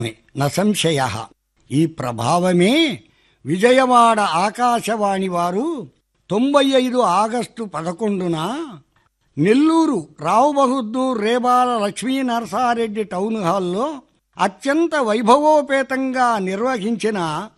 న సంశయ ఈ ప్రభావమే విజయవాడ ఆకాశవాణి వారు తొంభై ఐదు ఆగస్టు పదకొండున నెల్లూరు రావు బహదూర్ రేబాల లక్ష్మీ నరసారెడ్డి టౌన్ హాల్లో అత్యంత వైభవోపేతంగా నిర్వహించిన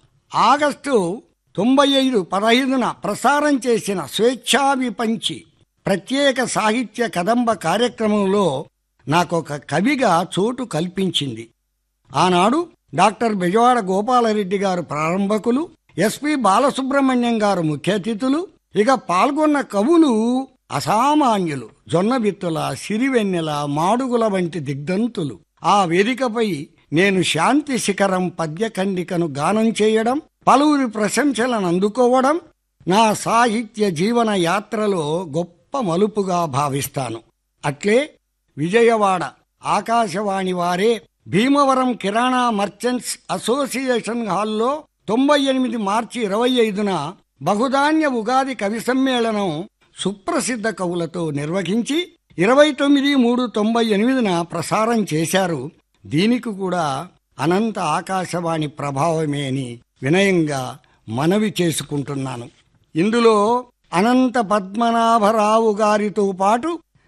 ఆగస్టు తొంభై ఐదు పదహైదున ప్రసారం చేసిన స్వేచ్ఛా విపంచి ప్రత్యేక సాహిత్య కదంబ కార్యక్రమంలో నాకొక కవిగా చోటు కల్పించింది ఆనాడు డాక్టర్ బెజవాడ గోపాలరెడ్డి గారు ప్రారంభకులు ఎస్పి బాలసుబ్రహ్మణ్యం గారు ముఖ్య అతిథులు ఇక పాల్గొన్న కవులు అసామాన్యులు జొన్నబిత్తుల సిరివెన్నెల మాడుగుల వంటి దిగ్ధంతులు ఆ వేదికపై నేను శాంతి శిఖరం పద్యఖండికను గానం చేయడం పలువురి ప్రశంసలను అందుకోవడం నా సాహిత్య జీవన యాత్రలో గొప్ప మలుపుగా భావిస్తాను అట్లే విజయవాడ ఆకాశవాణి వారే భీమవరం కిరాణా మర్చెంట్స్ అసోసియేషన్ హాల్లో తొంభై ఎనిమిది మార్చి ఇరవై ఐదున బహుధాన్య ఉగాది కవి సమ్మేళనం సుప్రసిద్ధ కవులతో నిర్వహించి ఇరవై తొమ్మిది మూడు తొంభై ఎనిమిదిన ప్రసారం చేశారు దీనికి కూడా అనంత ఆకాశవాణి ప్రభావమే అని వినయంగా మనవి చేసుకుంటున్నాను ఇందులో అనంత పద్మనాభరావు గారితో పాటు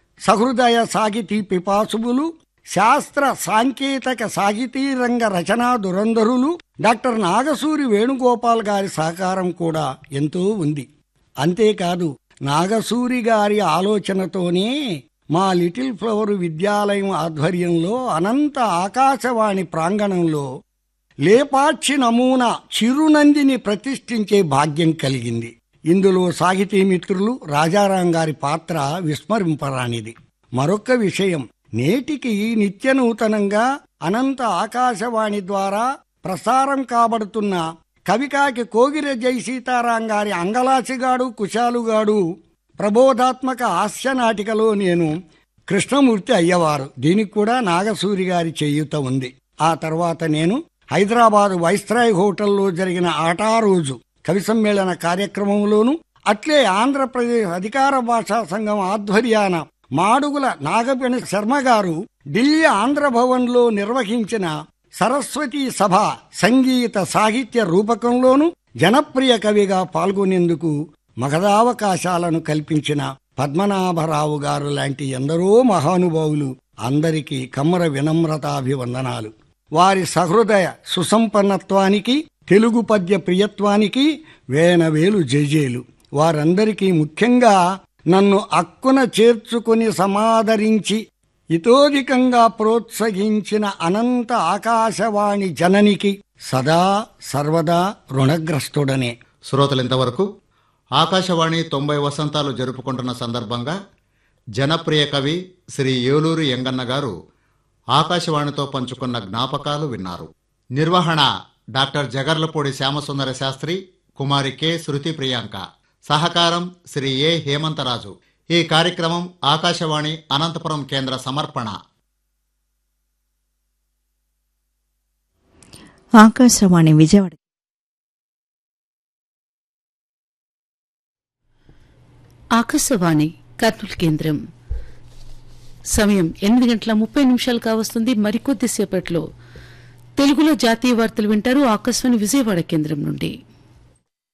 సహృదయ సాహితీ పిపాసువులు శాస్త్ర సాంకేతిక సాహితీ రంగ రచనా దురంధరులు డాక్టర్ నాగసూరి వేణుగోపాల్ గారి సహకారం కూడా ఎంతో ఉంది అంతేకాదు నాగసూరి గారి ఆలోచనతోనే మా లిటిల్ ఫ్లవర్ విద్యాలయం ఆధ్వర్యంలో అనంత ఆకాశవాణి ప్రాంగణంలో లేపాక్షి నమూనా చిరునందిని ప్రతిష్ఠించే భాగ్యం కలిగింది ఇందులో సాహితీ మిత్రులు రాజారాం గారి పాత్ర విస్మరింపరానిది మరొక విషయం నేటికి నిత్య నూతనంగా అనంత ఆకాశవాణి ద్వారా ప్రసారం కాబడుతున్న కవికాకి కోగిర జై సీతారాం గారి అంగలాచిగాడు కుశాలుగాడు ప్రబోధాత్మక హాస్య నాటికలో నేను కృష్ణమూర్తి అయ్యవారు దీనికి కూడా నాగసూరి గారి చేయూత ఉంది ఆ తర్వాత నేను హైదరాబాద్ వైస్రాయ్ హోటల్లో జరిగిన ఆటా రోజు కవి సమ్మేళన కార్యక్రమంలోను అట్లే ఆంధ్రప్రదేశ్ అధికార భాషా సంఘం ఆధ్వర్యాన మాడుగుల నాగపణి శర్మ గారు ఢిల్లీ ఆంధ్ర భవన్లో నిర్వహించిన సరస్వతి సభ సంగీత సాహిత్య రూపకంలోను జనప్రియ కవిగా పాల్గొనేందుకు మగధావకాశాలను కల్పించిన పద్మనాభరావు గారు లాంటి ఎందరో మహానుభావులు అందరికీ కమ్మర వినమ్రతాభివందనాలు వారి సహృదయ సుసంపన్నత్వానికి తెలుగు పద్య ప్రియత్వానికి వేనవేలు జేజేలు వారందరికీ ముఖ్యంగా నన్ను అక్కున చేర్చుకుని సమాదరించి ఇతోధికంగా ప్రోత్సహించిన అనంత ఆకాశవాణి జననికి సదా సర్వదా రుణగ్రస్తుడనే శ్రోతలింతవరకు ఆకాశవాణి తొంభై వసంతాలు జరుపుకుంటున్న సందర్భంగా జనప్రియ కవి శ్రీ ఏలూరు ఎంగన్న గారు ఆకాశవాణితో పంచుకున్న జ్ఞాపకాలు విన్నారు నిర్వహణ డాక్టర్ జగర్లపూడి శ్యామసుందర శాస్త్రి కుమారి కె శృతి ప్రియాంక సహకారం శ్రీ ఏ హేమంతరాజు ఈ కార్యక్రమం ఆకాశవాణి అనంతపురం కేంద్ర సమర్పణ ఆకాశవాణి విజయవాడ ఆకాశవాణి కర్నూలు కేంద్రం సమయం ఎనిమిది గంటల ముప్పై నిమిషాలు కావస్తుంది మరికొద్దిసేపట్లో తెలుగులో జాతీయ వార్తలు వింటారు ఆకాశవాణి విజయవాడ కేంద్రం నుండి